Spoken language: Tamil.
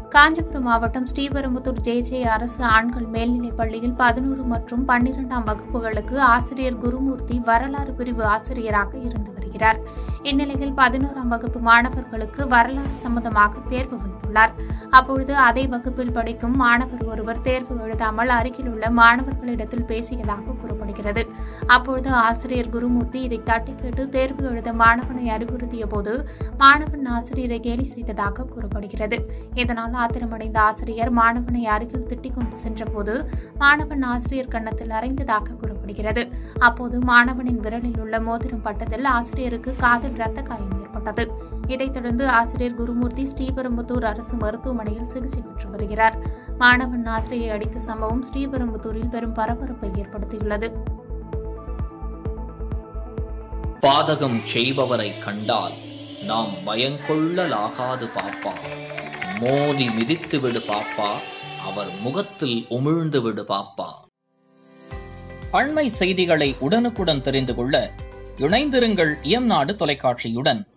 காஞ்சிபுரம் மாவட்டம் ஸ்ரீபெரும்புதூர் ஜே ஜே அரசு ஆண்கள் மேல்நிலைப் பள்ளியில் பதினோரு மற்றும் பன்னிரெண்டாம் வகுப்புகளுக்கு ஆசிரியர் குருமூர்த்தி வரலாறு பிரிவு ஆசிரியராக இருந்து வருகிறார் இந்நிலையில் பதினோராம் வகுப்பு மாணவர்களுக்கு வரலாறு சம்பந்தமாக தேர்வு வைத்துள்ளார் அப்பொழுது அதே வகுப்பில் படிக்கும் மாணவர் ஒருவர் தேர்வு எழுதாமல் அருகில் உள்ள மாணவர்களிடத்தில் பேசியதாக கூறப்படுகிறது அப்பொழுது ஆசிரியர் குருமூர்த்தி இதை தட்டி கேட்டு தேர்வு எழுத மாணவனை அறிவுறுத்திய போது மாணவன் ஆசிரியரை கேலி செய்ததாக கூறப்படுகிறது இதனால் ஆத்திரமடைந்த ஆசிரியர் மாணவனை அருகில் திட்டிக் கொண்டு சென்றபோது மாணவன் ஆசிரியர் கன்னத்தில் அறைந்ததாக கூறப்படுகிறது அப்போது மாணவனின் விரலில் உள்ள மோதிரம் பட்டதில் ஆசிரியருக்கு காதில் இரத்த காயம் ஏற்பட்டது இதைத் தொடர்ந்து ஆசிரியர் குருமூர்த்தி ஸ்ரீபெரும்புதூர் அரசு மருத்துவமனையில் சிகிச்சை பெற்று வருகிறார் மாணவன் ஆசிரியை அடித்த சம்பவம் ஸ்ரீபெரும்புதூரில் பெரும் பரபரப்பை ஏற்படுத்தியுள்ளது பாதகம் செய்பவரை கண்டால் நாம் பயங்கொள்ளலாகாது பாப்பா மோதி மிதித்து விடு பாப்பா அவர் முகத்தில் உமிழ்ந்து விடு பாப்பா அண்மை செய்திகளை உடனுக்குடன் தெரிந்து கொள்ள இணைந்திருங்கள் இயம்நாடு தொலைக்காட்சியுடன்